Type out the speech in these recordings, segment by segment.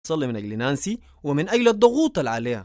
صلي من أجل نانسي ومن أجل الضغوط اللي عليها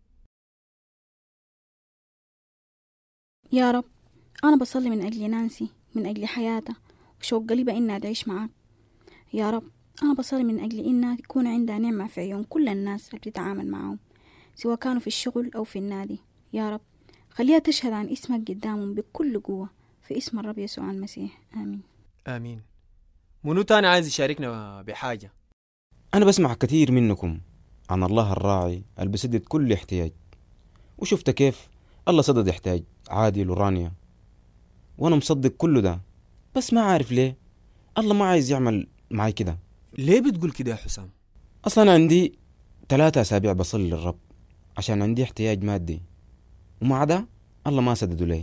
يا رب أنا بصلي من أجل نانسي من أجل حياتها وشوق قلبها إنها تعيش معاك يا رب أنا بصلي من أجل إنها تكون عندها نعمة في عيون كل الناس اللي بتتعامل معهم سواء كانوا في الشغل أو في النادي يا رب خليها تشهد عن اسمك قدامهم بكل قوة في اسم الرب يسوع المسيح آمين آمين منو تاني عايز يشاركنا بحاجة أنا بسمع كثير منكم عن الله الراعي اللي بسدد كل احتياج وشفت كيف الله سدد احتياج عادل ورانيا وأنا مصدق كل ده بس ما عارف ليه الله ما عايز يعمل معي كده ليه بتقول كده يا حسام أصلا عندي ثلاثة أسابيع بصلي للرب عشان عندي احتياج مادي ومع ده الله ما سدده لي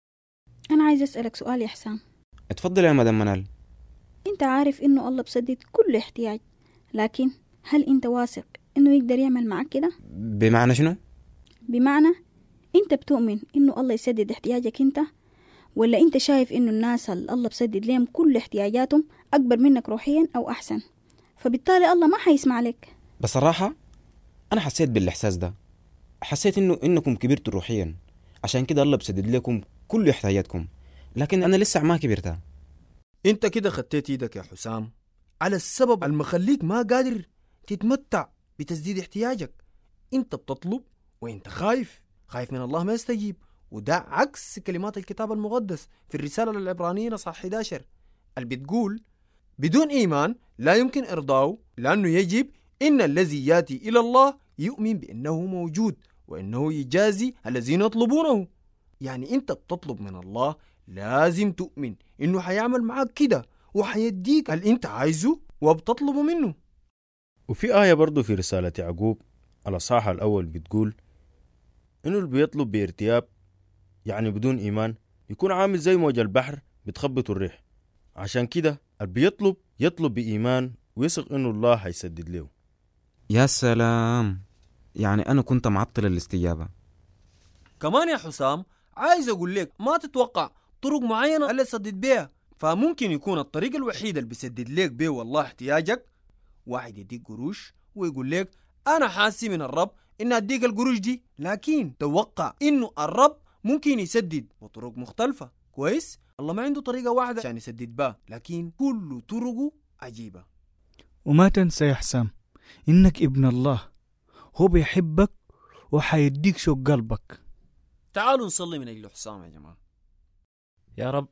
أنا عايز أسألك سؤال يا حسام اتفضل يا مدام منال أنت عارف إنه الله بسدد كل احتياج لكن هل أنت واثق إنه يقدر يعمل معك كده؟ بمعنى شنو؟ بمعنى أنت بتؤمن إنه الله يسدد احتياجك أنت ولا أنت شايف إنه الناس اللي الله بسدد لهم كل احتياجاتهم أكبر منك روحيا أو أحسن فبالتالي الله ما حيسمع لك بصراحة أنا حسيت بالإحساس ده حسيت إنه إنكم كبرتوا روحيا عشان كده الله بسدد لكم كل احتياجاتكم لكن أنا لسه ما كبرت انت كده خديت ايدك يا حسام على السبب المخليك ما قادر تتمتع بتسديد احتياجك انت بتطلب وانت خايف خايف من الله ما يستجيب وده عكس كلمات الكتاب المقدس في الرسالة للعبرانيين صح 11 اللي بتقول بدون إيمان لا يمكن إرضاؤه لأنه يجب إن الذي يأتي إلى الله يؤمن بأنه موجود وأنه يجازي الذين يطلبونه يعني أنت بتطلب من الله لازم تؤمن إنه حيعمل معاك كده وحيديك اللي أنت عايزه وبتطلبه منه وفي آية برضو في رسالة يعقوب الأصحاح الأول بتقول إنه اللي بيطلب بارتياب يعني بدون إيمان يكون عامل زي موج البحر بتخبط الريح عشان كده اللي بيطلب يطلب بإيمان ويثق إنه الله هيسدد له يا سلام يعني أنا كنت معطل الاستجابة كمان يا حسام عايز أقول لك ما تتوقع طرق معينة اللي تسدد بيها فممكن يكون الطريقة الوحيدة اللي بيسدد لك بيه والله احتياجك واحد يديك قروش ويقول لك أنا حاسي من الرب إن أديك القروش دي لكن توقع إنه الرب ممكن يسدد بطرق مختلفة كويس الله ما عنده طريقة واحدة عشان يسدد بها لكن كل طرقه عجيبة وما تنسى يا حسام إنك ابن الله هو بيحبك وحيديك شوق قلبك تعالوا نصلي من أجل حسام يا جماعة يا رب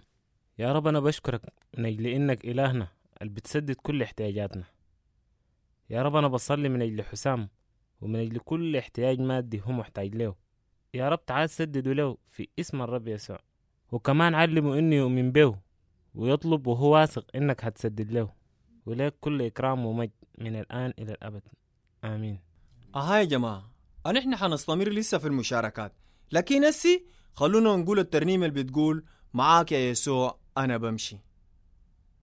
يا رب أنا بشكرك من أجل إنك إلهنا اللي بتسدد كل احتياجاتنا يا رب أنا بصلي من أجل حسام ومن أجل كل احتياج مادي هو محتاج له يا رب تعال سدده له في اسم الرب يسوع وكمان علمه إنه يؤمن به ويطلب وهو واثق إنك هتسدد له ولك كل إكرام ومجد من الآن إلى الأبد آمين أها يا جماعة نحن حنستمر لسه في المشاركات لكن هسي خلونا نقول الترنيمة اللي بتقول معاك يا يسوع أنا بمشي